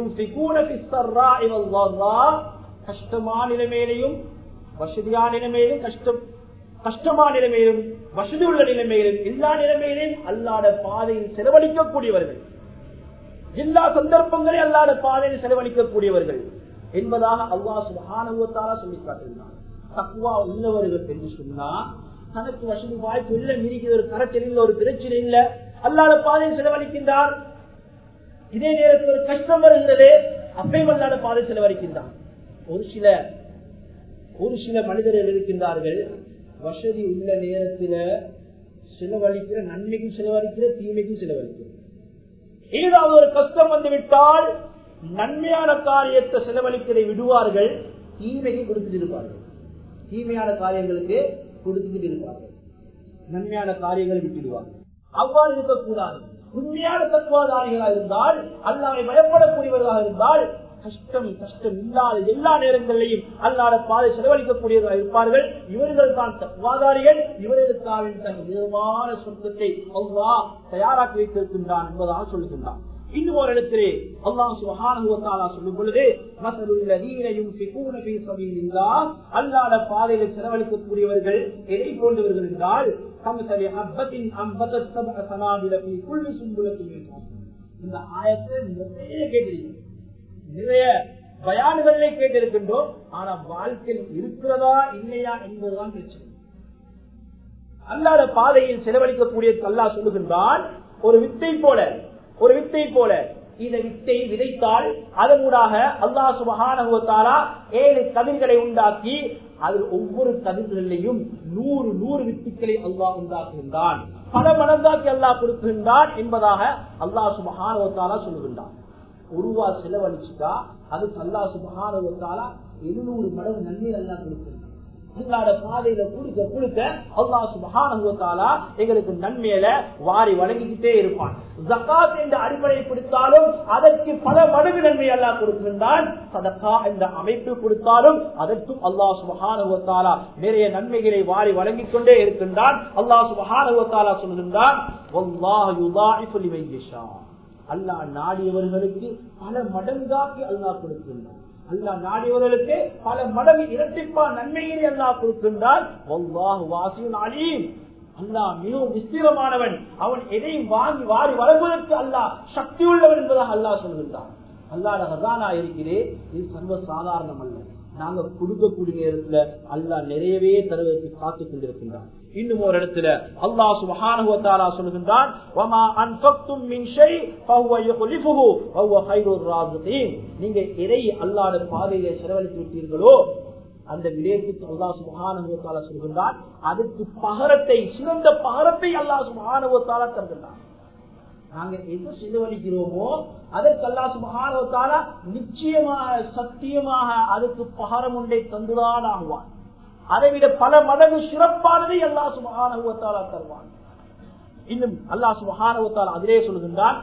கஷ்டமான நிலைமையிலையும் வசதியான நிலைமையிலும் கஷ்டம் கஷ்டமான நிலைமையிலும் வசதி உள்ள நிலைமையிலும் எல்லா நிலைமையிலும் அல்லாத பாதையில் செலவழிக்கக்கூடியவர்கள் எல்லா சந்தர்ப்பங்களை அல்லாத பாதையில் செலவழிக்கக்கூடியவர்கள் என்பதாக அல்லாஹ் சுகானுவத்தால சொல்லி காட்டுகிறார் தக்குவா உள்ளவர்கள் என்று சொன்னா தனக்கு வசதி வாய்ப்பு இல்லை மீறிக்கிற ஒரு கரைச்சல் இல்லை ஒரு பிரச்சனை இல்லை அல்லாத பாதையில் செலவழிக்கின்றார் இதே நேரத்தில் ஒரு கஷ்டம் வருகிறது அப்பையும் அல்லாத பாதை செலவழிக்கின்றார் ஒரு சில ஒரு சில மனிதர்கள் இருக்கின்றார்கள் வசதி உள்ள நேரத்தில் செலவழிக்கிற நன்மைக்கும் செலவழிக்கிற தீமைக்கும் செலவழிக்கிற ஏதாவது ஒரு கஷ்டம் வந்துவிட்டால் நன்மையான காரியத்தை செலவழிப்பதை விடுவார்கள் தீமையை கொடுத்துட்டு இருப்பார்கள் தீமையான காரியங்களுக்கு கொடுத்துட்டு இருப்பார்கள் நன்மையான காரியங்களை விட்டுடுவார்கள் அவ்வாறு இருக்கக்கூடாது உண்மையான தத்துவாதாரிகளாக இருந்தால் அல்லாவை பயப்படக்கூடியவர்களாக இருந்தால் கஷ்டம் கஷ்டம் இல்லாத எல்லா நேரங்களிலையும் அல்லாத பாதை செலவழிக்கக்கூடியவர்கள் இருப்பார்கள் இவர்கள் தான் தக்குவாதாரிகள் இவர்களுக்காக தன் விதமான சொர்க்கத்தை அவ்வா தயாராக்கி வைத்திருக்கின்றான் என்பதாக சொல்லுகின்றான் இன்னும் ஒரு இடத்திலே அல்லாஹ் சுபஹானஹு சொல்லும் பொழுது மசலுல்லதீன யுன்ஃபிகூன ஃபீ ஸபீலில்லாஹ் அல்லாஹ்வுடைய பாதையில் செலவழிக்கக்கூடியவர்கள் எதை போன்றவர்கள் என்றால் கமசலி ஹப்பத்தின் அம்பதத் சப்அ சனாபில ஃபீ குல்லி சும்புலத்தின் மின்ஹும் இந்த ஆயத்தை நிறைய கேட்டிருக்கோம் நிறைய பயான்களிலே கேட்டிருக்கின்றோம் ஆனா வாழ்க்கையில் இருக்கிறதா இல்லையா என்பதுதான் பிரச்சனை அல்லாத பாதையில் செலவழிக்கக்கூடிய அல்லாஹ் சொல்லுகின்றான் ஒரு வித்தை போல ஒரு வித்தை போல இந்த வித்தை விதைத்தால் அதனூடாக அல்லாஹ் சுபகானுவத்தாரா ஏழு கதிர்களை உண்டாக்கி அதில் ஒவ்வொரு கதிர்களிலையும் நூறு நூறு வித்துக்களை அல்லாஹ் உண்டாக்குகின்றான் பல மடங்காக்கி அல்லாஹ் கொடுக்கின்றான் என்பதாக அல்லாஹ் சுபகானுவத்தாரா சொல்லுகின்றான் ஒரு ரூபா செலவழிச்சுட்டா அதுக்கு அல்லாஹ் சுபகானுவத்தாரா எழுநூறு மடங்கு நன்மை அல்லாஹ் கொடுக்கின்றான் அல்லாட பாதையில கொடுக்க கொடுக்க அல்லாஹ் சுபஹானுவத்தாலா எங்களுக்கு நன்மையில வாரி வழங்கிக்கிட்டே இருப்பான் ஜக்காத் என்ற அடிப்படையை கொடுத்தாலும் அதற்கு பல மடங்கு நன்மை அல்லாஹ் கொடுக்கின்றான் சதக்கா என்ற அமைப்பு கொடுத்தாலும் அதற்கும் அல்லாஹ் சுபஹானுவத்தாலா நிறைய நன்மைகளை வாரி வழங்கிக் கொண்டே இருக்கின்றான் அல்லாஹ் சுபஹானுவத்தாலா சொல்கின்றான் அல்லாஹ் நாடியவர்களுக்கு பல மடங்காக்கி அல்லாஹ் கொடுக்கின்றான் அல்லா நாடியவர்களுக்கு பல மடங்கு இரட்டிப்பா நன்மைகளை அல்லா கொடுக்கின்றான் அல்லாஹ் மிகவும் விஸ்திரமானவன் அவன் எதையும் வாங்கி வாரி வழங்குவதற்கு அல்லாஹ் சக்தி உள்ளவன் என்பதாக அல்லாஹ் சொல்கின்றான் அல்லாட ஹசானா இருக்கிறே இது சர்வ சாதாரணம் அல்ல நாங்க கொடுக்கக்கூடிய நேரத்துல அல்லாஹ் நிறையவே தருவதற்கு காத்துக் கொண்டிருக்கின்றான் இன்னும் ஒரு இடத்துல அல்லாஹ் சுபஹானஹு சொல்கின்றான் வமா அன்ஃபக்தும் மின் ஷை ஃபஹுவ யுக்லிஃபுஹு வஹுவ கைருர் ராஸிகீன் நீங்க இறை அல்லாஹ்வுடைய பாதையிலே செலவழித்து விட்டீர்களோ அந்த விடயத்துக்கு அல்லாஹ் சுபஹானஹு தஆலா சொல்கின்றான் அதுக்கு பகரத்தை சிறந்த பகரத்தை அல்லாஹ் சுபஹானஹு தஆலா தருகின்றான் நாங்க எது செலவழிக்கிறோமோ அதற்கு அல்லா சுபகானவத்தால நிச்சயமாக சத்தியமாக அதுக்கு பகரம் ஒன்றை தந்துதான் ஆகுவான் அதை விட பல மடங்கு சிறப்பானதை அல்லா சுபகானவத்தாலா தருவான் இன்னும் அல்லா சுபகானவத்தால் அதிலே சொல்கின்றான்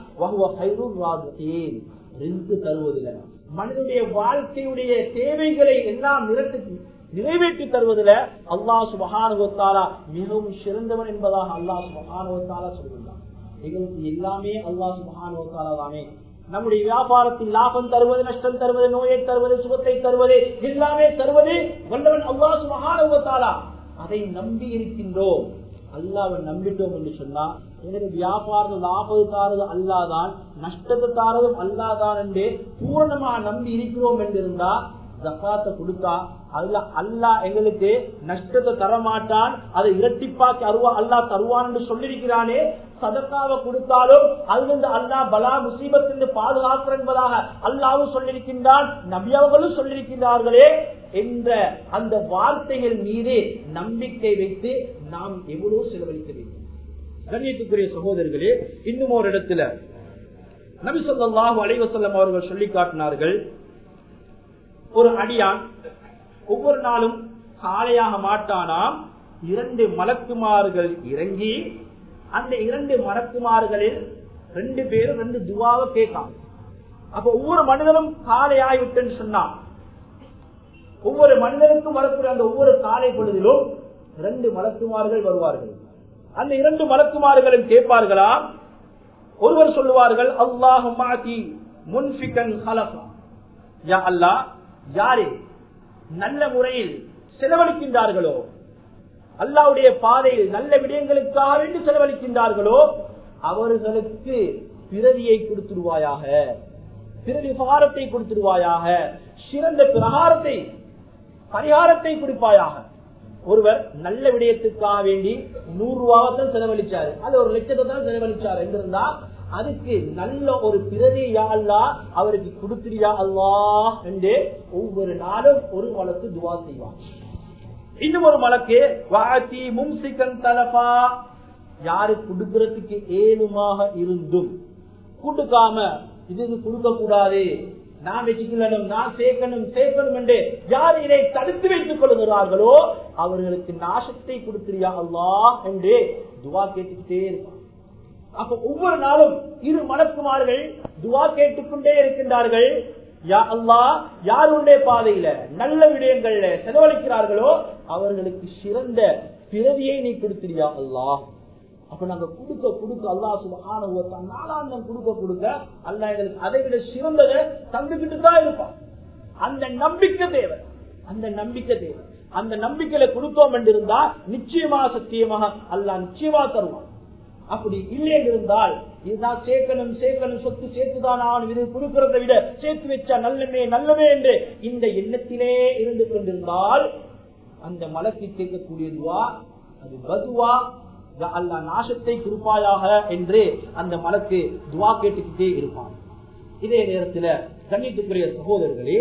தருவதில்லை மனிதனுடைய வாழ்க்கையுடைய தேவைகளை எல்லாம் நிரட்டு நிறைவேற்றி தருவதில் அல்லாஹ் சுபகானுவத்தாலா மிகவும் சிறந்தவன் என்பதாக அல்லாஹ் சுபகானுவத்தாலா சொல்கின்றான் எங்களுக்கு எல்லாமே அல்லாஹ் சுபகானுவத்தாலா தானே நம்முடைய வியாபாரத்தில் லாபம் தருவது நஷ்டம் தருவது நோயை தருவது சுகத்தை தருவது எல்லாமே தருவது வல்லவன் அல்லாஹ் சுபகானுவத்தாலா அதை நம்பி இருக்கின்றோம் அல்லாவை நம்பிட்டோம் என்று சொன்னா எனக்கு வியாபாரம் லாபம் தாரது அல்லாதான் நஷ்டத்தை தாரதும் அல்லாதான் என்று பூரணமா நம்பி இருக்கிறோம் என்றிருந்தா ஜக்காத்தை கொடுத்தா அதுல அல்லா எங்களுக்கு நஷ்டத்தை தரமாட்டான் அதை இரட்டிப்பாக்கி அருவா அல்லா தருவான் என்று சொல்லியிருக்கிறானே சதக்காவை கொடுத்தாலும் அதிலிருந்து அல்லா பலா முசீபத்திலிருந்து பாதுகாக்கிற என்பதாக அல்லாவும் சொல்லியிருக்கின்றான் நபியாவர்களும் சொல்லியிருக்கிறார்களே என்ற அந்த வார்த்தைகள் மீது நம்பிக்கை வைத்து நாம் எவ்வளவு செலவழிக்க வேண்டும் கண்ணியத்துக்குரிய சகோதரர்களே இன்னும் ஒரு இடத்துல நபி சொல்லாஹு அலைவசல்லம் அவர்கள் சொல்லி காட்டினார்கள் ஒரு அடியான் ஒவ்வொரு நாளும் காலையாக மாட்டானாம் இரண்டு மலக்குமார்கள் இறங்கி அந்த இரண்டு மலக்குமார்களில் ரெண்டு பேரும் ரெண்டு துவாவை கேட்காங்க அப்ப ஒவ்வொரு மனிதனும் காலை ஆகிவிட்டுன்னு சொன்னான் ஒவ்வொரு மனிதனுக்கும் வரக்கூடிய அந்த ஒவ்வொரு காலை பொழுதிலும் இரண்டு மலக்குமார்கள் வருவார்கள் அந்த இரண்டு மலக்குமார்களும் கேட்பார்களா ஒருவர் சொல்லுவார்கள் அல்லாஹ் மாதி முன்பிகன் ஹலஃபா யா அல்லாஹ் யாரே நல்ல முறையில் செலவழிக்கின்றார்களோ அல்லாவுடைய பாதையில் நல்ல விடயங்களுக்காக வேண்டி செலவழிக்கின்றார்களோ அவர்களுக்கு பிறவியை கொடுத்துடுவாயாக பிறவி உபகாரத்தை கொடுத்துடுவாயாக சிறந்த பிரகாரத்தை பரிகாரத்தை கொடுப்பாயாக ஒருவர் நல்ல விடயத்துக்காக வேண்டி நூறு ரூபாவத்தான் செலவழிச்சாரு அது ஒரு லட்சத்தை தான் செலவழிச்சாரு என்றிருந்தா அதுக்கு நல்ல ஒரு பிரதியா அல்லா அவருக்கு கொடுத்துறியா அல்லா என்று ஒவ்வொரு நாளும் ஒரு வழக்கு துவா செய்வான் இன்னும் ஒரு மலக்கு வாத்தி மும்சிகன் தலபா யாரு கொடுக்கறதுக்கு ஏழுமாக இருந்தும் கொடுக்காம இதுக்கு கொடுக்க கூடாது நான் வச்சுக்கணும் நான் சேர்க்கணும் சேர்க்கணும் என்று யார் இதை தடுத்து வைத்துக் கொள்கிறார்களோ அவர்களுக்கு நாசத்தை கொடுத்திரியா அல்லா என்று துவா கேட்டுக்கிட்டே இருப்பான் அப்ப ஒவ்வொரு நாளும் இரு மலக்குமார்கள் துவா கேட்டுக்கொண்டே இருக்கின்றார்கள் யா அல்லாஹ் யாருடைய பாதையில நல்ல விடயங்கள்ல செலவழிக்கிறார்களோ அவர்களுக்கு சிறந்த பிறவியை நீ கொடுத்திரியா அல்லாஹ் அப்ப நாங்க கொடுக்க கொடுக்க அல்லா சுபகான நாளாந்தம் கொடுக்க கொடுக்க அல்லா எங்களுக்கு அதை விட சிறந்ததை தந்துகிட்டு தான் இருப்பான் அந்த நம்பிக்கை தேவை அந்த நம்பிக்கை தேவை அந்த நம்பிக்கையில கொடுத்தோம் என்று இருந்தா நிச்சயமாக சத்தியமாக அல்லா நிச்சயமா தருவான் அப்படி இல்லை இருந்தால் இதுதான் சேர்க்கணும் சேர்க்கணும் சொத்து சேர்த்துதான் ஆகணும் இது கொடுக்கறதை விட சேர்த்து வச்சா நல்லமே நல்லவே என்று இந்த எண்ணத்திலே இருந்து கொண்டிருந்தால் அந்த மலக்கு கேட்கக்கூடிய துவா அது பதுவா அல்லா நாசத்தை குறிப்பாயாக என்று அந்த மலக்கு துவா கேட்டுக்கிட்டே இருப்பான் இதே நேரத்தில் கண்ணியத்துக்குரிய சகோதரர்களே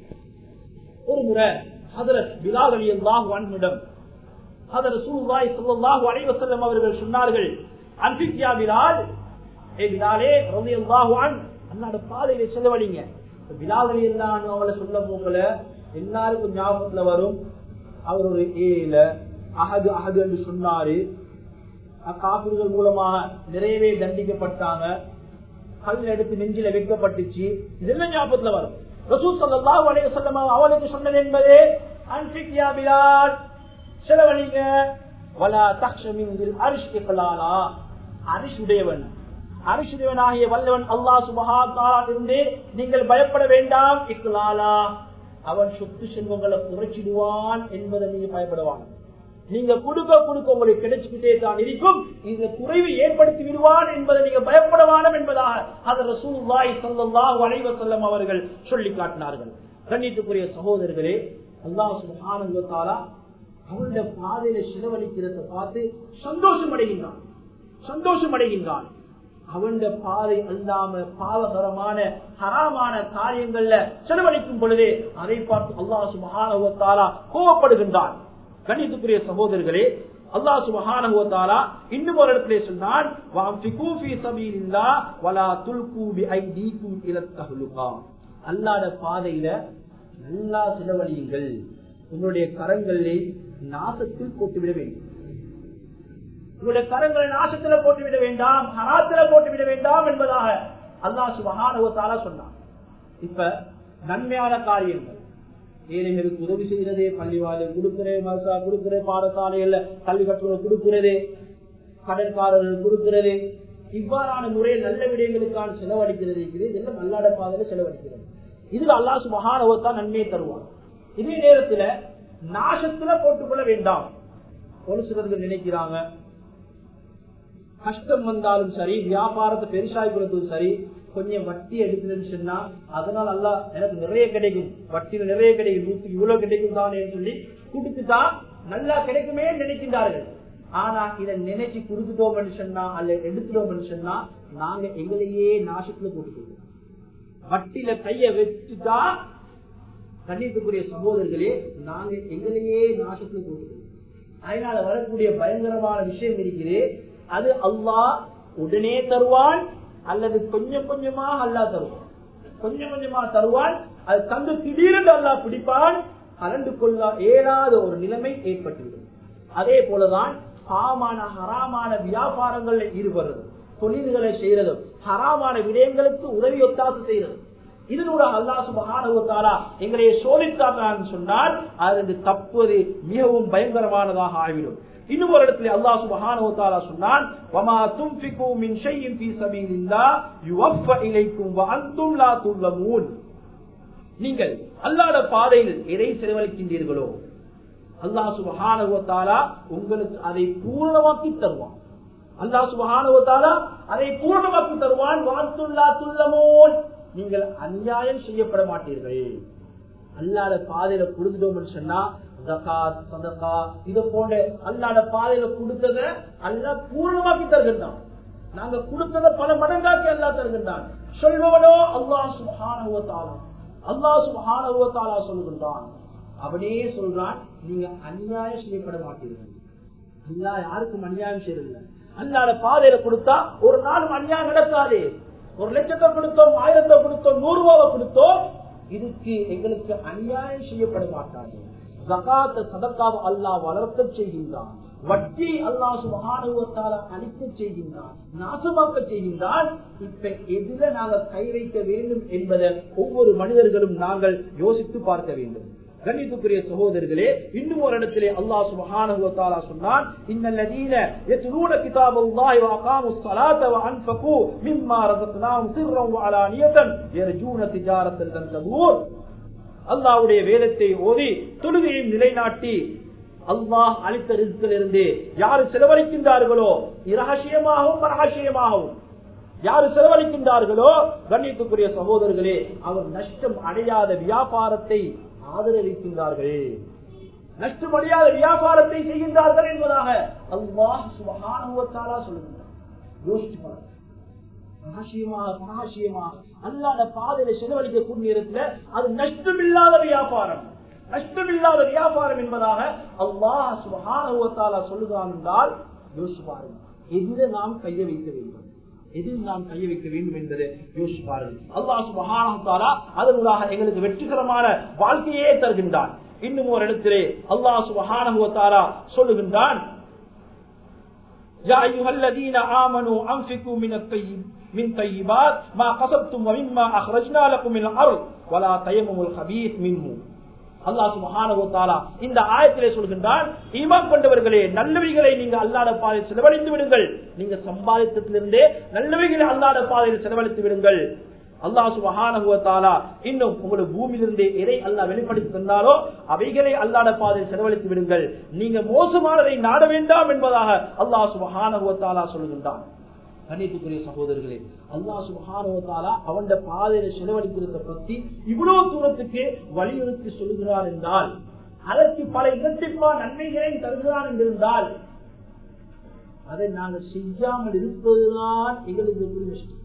ஒரு முறை ஹதரத் பிலால் அலி அல்லாஹ் வான்மிடம் ஹதரத் சூழ்வாய் சொல்லல்லாஹு அலைவசல்லம் அவர்கள் சொன்னார்கள் அன்பிக்யா பிலால் ஏ பிலாலே ரவி அல்லாஹான் அல்லாட பாதையில செலவழிங்க பிலால் அலி அல்லான்னு அவளை சொல்ல போகல எல்லாருக்கும் ஞாபகத்துல வரும் அவர் ஒரு ஏல அகது அகது என்று சொன்னாரு காப்பீடுகள் மூலமாக நிறையவே தண்டிக்கப்பட்டாங்க கல் எடுத்து நெஞ்சில வைக்கப்பட்டுச்சு இதெல்லாம் ஞாபகத்துல வரும் ரசூல் சல்லாஹ் அலைய சொல்லம் அவளுக்கு சொன்னது என்பது அன்பிக்யா பிலால் செலவழிங்க வலா தக்ஷமின் அரிஷ் இக்கலாலா அரிஷ் உடையவன் அரிஷுடையவன் ஆகிய வல்லவன் அல்லா சுபஹா இருந்து நீங்கள் பயப்பட வேண்டாம் இக்கலாலா அவன் சொத்து செல்வங்களை குறைச்சிடுவான் என்பதை நீங்க பயப்படுவான் நீங்க கொடுக்க கொடுக்க உங்களுக்கு கிடைச்சுக்கிட்டே தான் இருக்கும் இந்த குறைவு ஏற்படுத்தி விடுவான் என்பதை நீங்க பயப்படவானம் என்பதாக அதை ரசூல்லாய் சொல்லல்லாஹ் வளைவ செல்லம் அவர்கள் சொல்லி காட்டினார்கள் கண்ணியத்துக்குரிய சகோதரர்களே அல்லாஹ் சுபானுவத்தாலா அவருடைய பாதையில செலவழிக்கிறத பார்த்து சந்தோஷம் அடைகின்றான் சந்தோஷம் அடைகின்றான் அவனுடைய பாதை அல்லாம பாவகரமான ஹராமான காரியங்கள்ல செலவழிக்கும் பொழுதே அதை பார்த்து அல்லாஹ் சுபஹானுவத்தாலா கோவப்படுகின்றான் கணித்துக்குரிய சகோதரர்களே அல்லாஹ் சுபஹானுவத்தாலா இன்னும் ஒரு இடத்திலே சொன்னான் அல்லாட பாதையில நல்லா செலவழியுங்கள் உங்களுடைய கரங்களை நாசத்தில் போட்டுவிட வேண்டும் உங்களுடைய கரங்களை நாசத்துல போட்டுவிட வேண்டாம் ஹராத்துல போட்டுவிட வேண்டாம் என்பதாக அல்லாஹ் சுபஹானுவத்தாலா சொன்னான் இப்ப நன்மையான காரியங்கள் ஏழைகளுக்கு உதவி செய்யறதே பள்ளிவாளர் கொடுக்கிறே மசா கொடுக்கிறே பாடசாலைகள்ல கல்வி கட்டுரை கொடுக்கிறதே கடற்காரர்கள் கொடுக்கிறது இவ்வாறான முறையில் நல்ல விடயங்களுக்கான செலவழிக்கிறது இருக்கிறது இதெல்லாம் நல்லாட பாதையில செலவழிக்கிறது இதுல அல்லா சுபகானவத்தான் நன்மையை தருவான் இதே நேரத்துல நாசத்துல போட்டுக்கொள்ள வேண்டாம் ஒரு சிலர்கள் நினைக்கிறாங்க கஷ்டம் வந்தாலும் சரி வியாபாரத்தை பெருசாகிறதும் சரி கொஞ்சம் வட்டி எடுக்கணும்னு சொன்னா அதனால அல்ல எனக்கு நிறைய கிடைக்கும் வட்டியில நிறைய கிடைக்கும் நூத்துக்கு இவ்வளவு கிடைக்கும் தானே சொல்லி கொடுத்துட்டா நல்லா கிடைக்குமே நினைக்கின்றார்கள் ஆனா இதை நினைச்சு கொடுத்துட்டோம் சொன்னா அல்ல எடுத்துட்டோம் சொன்னா நாங்க எங்களையே நாசத்துல போட்டுக்கொள்வோம் வட்டியில கைய வச்சுட்டா கண்ணியத்துக்குரிய சகோதரர்களே நாங்க எங்களையே நாசத்துல போட்டுக்கொள்வோம் அதனால வரக்கூடிய பயங்கரமான விஷயம் இருக்குது அது அல்லாஹ் உடனே தருவான் அல்லது கொஞ்சம் கொஞ்சமா அல்லா தருவான் கொஞ்சம் கொஞ்சமா தருவான் அது தந்து திடீரென்று அல்லா பிடிப்பான் கலந்து கொள்ள ஏறாத ஒரு நிலைமை ஏற்பட்டுவிடும் அதே போலதான் பாவமான ஹராமான வியாபாரங்கள்ல ஈடுபடுறது தொழில்களை செய்யறதும் ஹராமான விடயங்களுக்கு உதவி ஒத்தாசு செய்யறது இதனோட அல்லா சுபகாரா எங்களை சோதித்தாங்க சொன்னால் அது தப்புவது மிகவும் பயங்கரமானதாக ஆகிவிடும் இன்னும் ஒரு இடத்துல அல்லாஹ் சுபஹானஹு தஆலா சொன்னான் வமா துன்ஃபிகு மின் ஷைஇன் ஃபீ சபீலில்லாஹ் யுவஃப இலைக்கும் வ அன்தும் லா துல்லமூன் நீங்கள் அல்லாஹ்வுடைய பாதையில் எதை செலவழிக்கின்றீர்களோ அல்லாஹ் சுபஹானஹு தஆலா உங்களுக்கு அதை பூர்ணமாக்கி தருவான் அல்லாஹ் சுபஹானஹு தஆலா அதை பூர்ணமாக்கி தருவான் வ அன்தும் லா துல்லமூன் நீங்கள் அநியாயம் செய்யப்பட மாட்டீர்கள் அல்லாஹ்வுடைய பாதையில கொடுத்துட்டோம்னு சொன்னா ஜகாத் சதகா இது போன்ற அல்லாட பாதையில கொடுத்தத அல்லா பூர்ணமாக்கி தருகின்றான் நாங்க கொடுத்தத பல மடங்காக்கி அல்லா தருகின்றான் சொல்பவனோ அல்லாஹ் சுஹானுவத்தாலா அல்லாஹ் சுஹானுவத்தாலா சொல்கின்றான் அப்படியே சொல்றான் நீங்க அநியாயம் செய்யப்பட மாட்டீர்கள் அல்லா யாருக்கும் அநியாயம் செய்யறதில்லை அல்லாட பாதையில கொடுத்தா ஒரு நாளும் அநியாயம் நடக்காது ஒரு லட்சத்தை கொடுத்தோம் ஆயிரத்தை கொடுத்தோம் நூறு ரூபாவை கொடுத்தோம் இதுக்கு எங்களுக்கு அநியாயம் செய்யப்பட மாட்டாது ஜகாத்த சதக்காவை அல்லாஹ் வளர்க்க செய்கின்றான் வட்டி அல்லாஹ் சுபஹானுவத்தால அழிக்க செய்கின்றான் நாசமாக்க செய்கின்றான் இப்ப எதுல நாங்கள் கை வைக்க வேண்டும் என்பதை ஒவ்வொரு மனிதர்களும் நாங்கள் யோசித்து பார்க்க வேண்டும் கண்ணியத்துக்குரிய சகோதரர்களே இன்னும் ஒரு இடத்திலே அல்லாஹ் சுப்ஹானஹு வ தஆலா சொன்னான் இன்னல்லதீன யத்லூன கிதாபல்லாஹி வ அகாமுஸ் ஸலாத வ அன்ஃபகு மிம்மா ரஸக்னாஹும் சிர்ரன் வ அலானியத்தன் யர்ஜூன திஜாரத்தன் லன் தபூர் அல்லாஹ்வுடைய வேதத்தை ஓதி தொழுகையை நிலைநாட்டி அல்லாஹ் அளித்த ரிஸ்கிலிருந்து யாரு செலவழிக்கின்றார்களோ இரகசியமாகவும் பரகசியமாகவும் யாரு செலவழிக்கின்றார்களோ கண்ணியத்துக்குரிய சகோதரர்களே அவர் நஷ்டம் அடையாத வியாபாரத்தை ஆதரவிக்கின்றார்கள் நஷ்டமடையாத வியாபாரத்தை செய்கின்றார்கள் என்பதாக அல்லாஹ் சுபஹானுவத்தாலா சொல்லுகின்றார் யோசிச்சு பாருங்க ரகசியமாக ரகசியமாக அல்லாத பாதையில செலவழிக்கக்கூடிய நேரத்துல அது நஷ்டமில்லாத வியாபாரம் நஷ்டமில்லாத வியாபாரம் என்பதாக அல்லாஹ் சுபஹானுவத்தாலா சொல்லுகிறான் என்றால் யோசிச்சு பாருங்க எதிர நாம் கைய வைக்க வேண்டும் எதில் நாம் கைய வைக்க வேண்டும் என்பதை யோசிப்பார்கள் அல்லாஹ் சுபஹானஹு அதனூடாக எங்களுக்கு வெற்றிகரமான வாழ்க்கையே தருகின்றான் இன்னும் ஒரு இடத்திலே அல்லாஹ் சுபஹானஹு சொல்லுகின்றான் يا أيها الذين آمنوا أنفقوا من الطيب من طيبات ما قصبتم ومما أخرجنا لكم من الأرض ولا تيمموا الخبيث منه அல்லாஹ் சுபஹானஹு தஆலா இந்த ஆயத்திலே சொல்கின்றான் ஈமான் கொண்டவர்களே நல்லவைகளை நீங்க அல்லாஹ்வுடைய பாதையில் செலவழித்து விடுங்கள் நீங்க சம்பாதித்ததிலிருந்தே நல்லவைகளை அல்லாஹ்வுடைய பாதையில் செலவழித்து விடுங்கள் அல்லாஹ் சுபஹானஹு தஆலா இன்னும் உங்களுக்கு பூமியிலிருந்தே எதை அல்லாஹ் வெளிப்படுத்தி தந்தாலோ அவைகளை அல்லாஹ்வுடைய பாதையில் செலவழித்து விடுங்கள் நீங்க மோசமானதை நாட வேண்டாம் என்பதாக அல்லாஹ் சுபஹானஹு தஆலா சொல்கின்றான் கண்ணியத்துக்குரிய சகோதரர்களே அல்லா சுபானுவத்தாலா அவன் பாதையில செலவழிக்கிறத பத்தி இவ்வளவு தூரத்துக்கு வலியுறுத்தி சொல்லுகிறார் என்றால் அதற்கு பல இரட்டிப்பா நன்மைகளை தருகிறான் என்றிருந்தால் அதை நாங்கள் செய்யாமல் இருப்பதுதான் எங்களுக்கு புரிமிஷ்டம்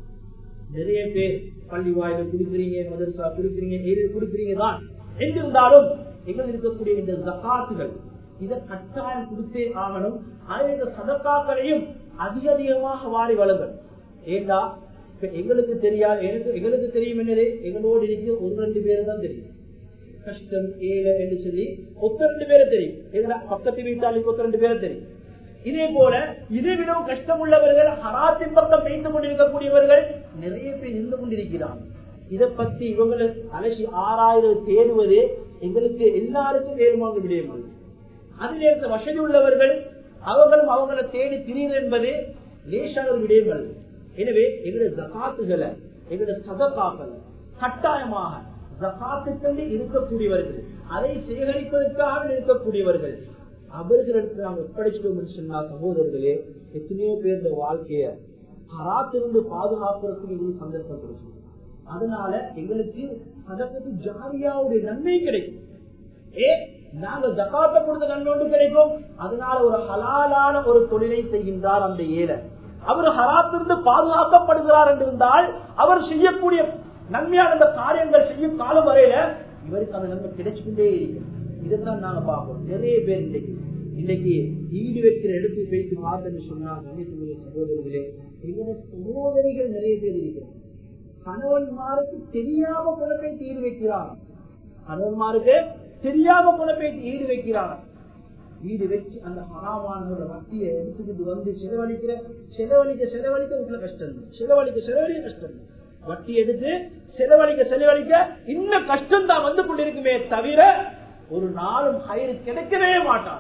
நிறைய பேர் பள்ளி வாயில குடுக்கிறீங்க மதரசா குடுக்கிறீங்க ஏரியில் குடுக்கிறீங்க தான் என்றிருந்தாலும் எங்கள் இருக்கக்கூடிய இந்த ஜக்காத்துகள் இதை கட்டாயம் கொடுத்தே ஆகணும் அதே இந்த சதக்காக்களையும் அதிக அதிகமாக வாரி வளங்கள் ஏண்டா இப்ப எங்களுக்கு தெரியாது எனக்கு எங்களுக்கு தெரியும் என்னது எங்களோடு இருக்கு ஒரு ரெண்டு பேரும் தான் தெரியும் கஷ்டம் ஏழை என்று சொல்லி ஒத்த ரெண்டு பேரும் தெரியும் எங்க பக்கத்து வீட்டாளுக்கு ஒத்த ரெண்டு பேரும் தெரியும் இதே போல இதை விடவும் கஷ்டம் உள்ளவர்கள் ஹராத்தின் பக்கம் பேசிக் கொண்டிருக்கக்கூடியவர்கள் நிறைய பேர் இருந்து கொண்டிருக்கிறாங்க இதை பத்தி இவங்களை அலசி ஆறாயிரம் தேடுவது எங்களுக்கு எல்லாருக்கும் வேறுமான விடயம் அல்ல அதில் இருக்க வசதி உள்ளவர்கள் அவங்களும் அவங்களை தேடி திரியும் என்பது லேசான ஒரு விடயம் அல்ல எனவே எங்களுடைய ஜகாத்துகளை எங்களுடைய சதக்காக்களை கட்டாயமாக ஜகாத்துக்களே இருக்கக்கூடியவர்கள் அதை சேகரிப்பதற்காக இருக்கக்கூடியவர்கள் அவர்களிடத்தில் நாம் ஒப்படைச்சிட்டோம் என்று சொன்னா சகோதரர்களே எத்தனையோ பேருடைய வாழ்க்கைய ஹராத்திலிருந்து பாதுகாப்பதற்கு இது சந்தர்ப்பம் கிடைக்கும் அதனால எங்களுக்கு சதக்கத்து ஜாரியாவுடைய நன்மை கிடைக்கும் ஏ நாங்க ஜக்காத்த கொடுத்த நன்மொண்டு கிடைக்கும் அதனால ஒரு ஹலாலான ஒரு தொழிலை செய்கின்றார் அந்த ஏழை அவர் ஹராத்திலிருந்து பாதுகாக்கப்படுகிறார் என்றிருந்தால் அவர் செய்யக்கூடிய நன்மையான அந்த காரியங்கள் செய்யும் காலம் வரையில இவருக்கு அந்த நன்மை கிடைச்சுக்கொண்டே இருக்கிறது இதைத்தான் நாங்க பார்ப்போம் நிறைய பேர் இன்னைக்கு இன்னைக்கு ஈடு வைக்கிற இடத்துக்கு போயிட்டு பார்த்தேன்னு சொன்னா கணித்துடைய சகோதரர்களே எங்களை சகோதரிகள் நிறைய பேர் இருக்கிறாங்க கணவன்மாருக்கு தெரியாம குழப்பை ஈடு வைக்கிறாங்க கணவன்மாருக்கு தெரியாம குழப்பை ஈடு வைக்கிறாங்க வீடு வச்சு அந்த ஹராமானோட வட்டியை எடுத்துக்கிட்டு வந்து செலவழிக்கிற செலவழிக்க செலவழிக்க வீட்டுல கஷ்டம் செலவழிக்க செலவழிக்க கஷ்டம் வட்டி எடுத்து செலவழிக்க செலவழிக்க இன்னும் கஷ்டம் தான் வந்து கொண்டிருக்குமே தவிர ஒரு நாளும் கயிறு கிடைக்கவே மாட்டான்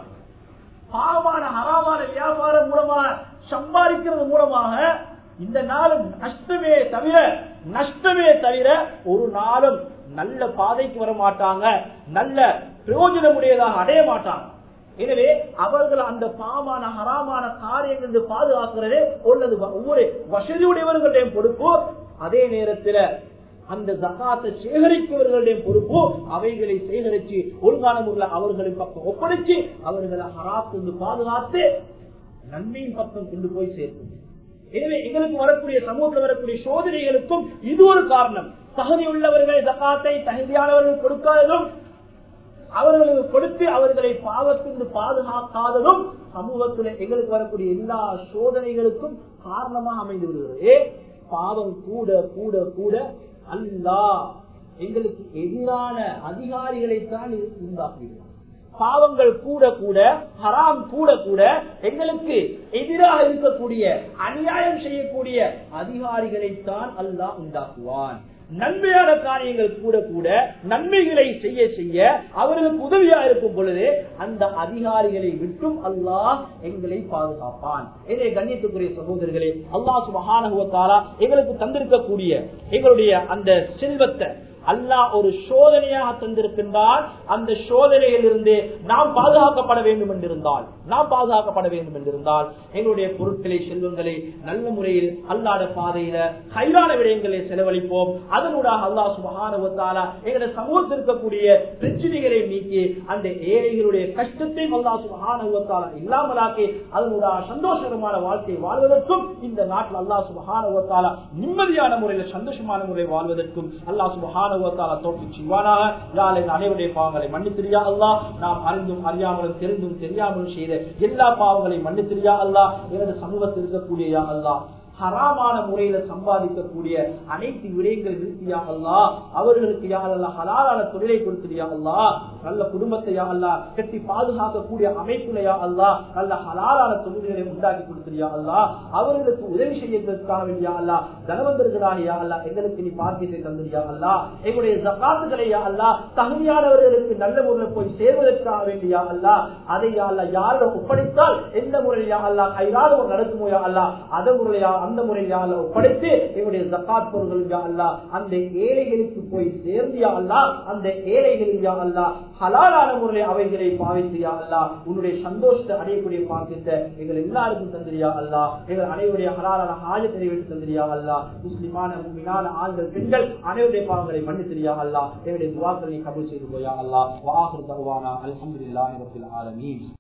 பாவமான ஹராமான வியாபாரம் மூலமாக சம்பாதிக்கிறது மூலமாக இந்த நாளும் நஷ்டமே தவிர நஷ்டமே தவிர ஒரு நாளும் நல்ல பாதைக்கு வர மாட்டாங்க நல்ல பிரயோஜனமுடையதாக அடைய மாட்டாங்க எனவே அவர்கள் அந்த பாவமான ஹராமான காரியங்கள் பாதுகாக்கிறதே உள்ளது ஒவ்வொரு வசதியுடையவர்களுடைய பொறுப்பு அதே நேரத்தில் அந்த ஜக்காத்தை சேகரிப்பவர்களுடைய பொறுப்பு அவைகளை சேகரித்து ஒழுங்கான முறையில் அவர்களின் பக்கம் ஒப்படைச்சு அவர்களை ஹராத்து பாதுகாத்து நன்மையின் பக்கம் கொண்டு போய் சேர்க்கும் எனவே எங்களுக்கு வரக்கூடிய சமூகத்தில் வரக்கூடிய சோதனைகளுக்கும் இது ஒரு காரணம் தகுதி உள்ளவர்களை ஜக்காத்தை தகுதியானவர்கள் கொடுக்காததும் அவர்களுக்கு கொடுத்து அவர்களை பாவத்திலிருந்து பாதுகாக்காததும் சமூகத்தில் எங்களுக்கு வரக்கூடிய எல்லா சோதனைகளுக்கும் காரணமாக அமைந்து விடுகிறது ஏ பாவம் கூட கூட கூட அல்லா எங்களுக்கு எதிரான அதிகாரிகளைத்தான் உண்டாக்குகிறார் பாவங்கள் கூட கூட ஹராம் கூட கூட எங்களுக்கு எதிராக இருக்கக்கூடிய அநியாயம் செய்யக்கூடிய அதிகாரிகளைத்தான் அல்லாஹ் உண்டாக்குவான் நன்மையான காரியங்கள் கூட கூட நன்மைகளை செய்ய செய்ய அவர்களுக்கு உதவியா இருக்கும் பொழுது அந்த அதிகாரிகளை விட்டும் அல்லாஹ் எங்களை பாதுகாப்பான் இதே கண்ணியத்துக்குரிய சகோதரர்களே அல்லாஹ் சுபஹானுவத்தாரா எங்களுக்கு தந்திருக்கக்கூடிய எங்களுடைய அந்த செல்வத்தை அல்லாஹ் ஒரு சோதனையாக தந்திருக்கின்றால் அந்த சோதனையிலிருந்து நாம் பாதுகாக்கப்பட வேண்டும் என்றிருந்தால் நாம் பாதுகாக்கப்பட வேண்டும் என்றிருந்தால் எங்களுடைய பொருட்களை செல்வங்களை நல்ல முறையில் அல்லாத பாதையில கைலான விடயங்களை செலவழிப்போம் அதனூடாக அல்லாஹ் சுபகானுவத்தாலா எங்களுடைய சமூகத்தில் இருக்கக்கூடிய பிரச்சனைகளை நீக்கி அந்த ஏழைகளுடைய கஷ்டத்தை அல்லாஹ் சுபகானுவத்தாலா இல்லாமலாக்கி அதனூடாக சந்தோஷகரமான வாழ்க்கை வாழ்வதற்கும் இந்த நாட்டில் அல்லாஹ் சுபகானுவத்தாலா நிம்மதியான முறையில் சந்தோஷமான முறையில் வாழ்வதற்கும் அல்லாஹ் சுபகான தோற்றி செய்வானாக யாழ் அனைவருடைய பாவங்களை மன்னித்திரியா அல்லா நாம் அறிந்தும் அறியாமலும் தெரிந்தும் தெரியாமலும் செய்த எல்லா பாவங்களையும் மன்னித்திரியா அல்லா எனது சமூகத்தில் இருக்கக்கூடிய யா அல்லா ஹராமான முறையில சம்பாதிக்கக்கூடிய அனைத்து விடயங்கள் நிறுத்தியா அல்லா அவர்களுக்கு யா அல்லா ஹலாலான தொழிலை கொடுத்தியா அல்லா நல்ல குடும்பத்தை யா அல்லா கட்டி பாதுகாக்கக்கூடிய அமைப்புல யா அல்லா நல்ல ஹலாலான தொழில்களை உண்டாக்கி கொடுத்தியா அல்லா அவர்களுக்கு உதவி செய்யறதுக்காக வேண்டியா அல்லா தனவந்தர்களாக யா அல்லா எங்களுக்கு நீ பாக்கியத்தை தந்திரியா அல்லா எங்களுடைய ஜக்காத்துகளை யா அல்லா தகுதியானவர்களுக்கு நல்ல முறையில் போய் சேர்வதற்காக வேண்டியா அல்லா அதை யா அல்லா யாரிடம் ஒப்படைத்தால் எந்த முறையில் யா அல்லா கையாள நடக்குமோ யா அல்லா அதை முறையா அந்த முறையா அல்ல ஒப்படைத்து எங்களுடைய ஜக்காத் பொருள்கள் யா அல்லா அந்த ஏழைகளுக்கு போய் சேர்ந்து யா அல்லா அந்த ஏழைகளில் யா அல்லா ஹலாலான முறையில் அவைகளை பாவித்து யா அல்லா உன்னுடைய சந்தோஷத்தை அடையக்கூடிய பாக்கியத்தை எங்கள் எல்லாருக்கும் தந்திரியா அல்லா எங்கள் அனைவருடைய ஹலாலான ஆஜத்தை நிறைவேற்றி தந்திரியா அல்லா முஸ்லிமான முஸ்லிமான ஆண்கள் பெண்கள் அனைவருடைய பாவங்களை மன்னித்திரியா அல்லா எங்களுடைய துவாக்களை கபூல் செய்து போயா அல்லா வாஹர் தருவானா அல்ஹம்துலில்லாஹி ரப்பில் ஆலமீன்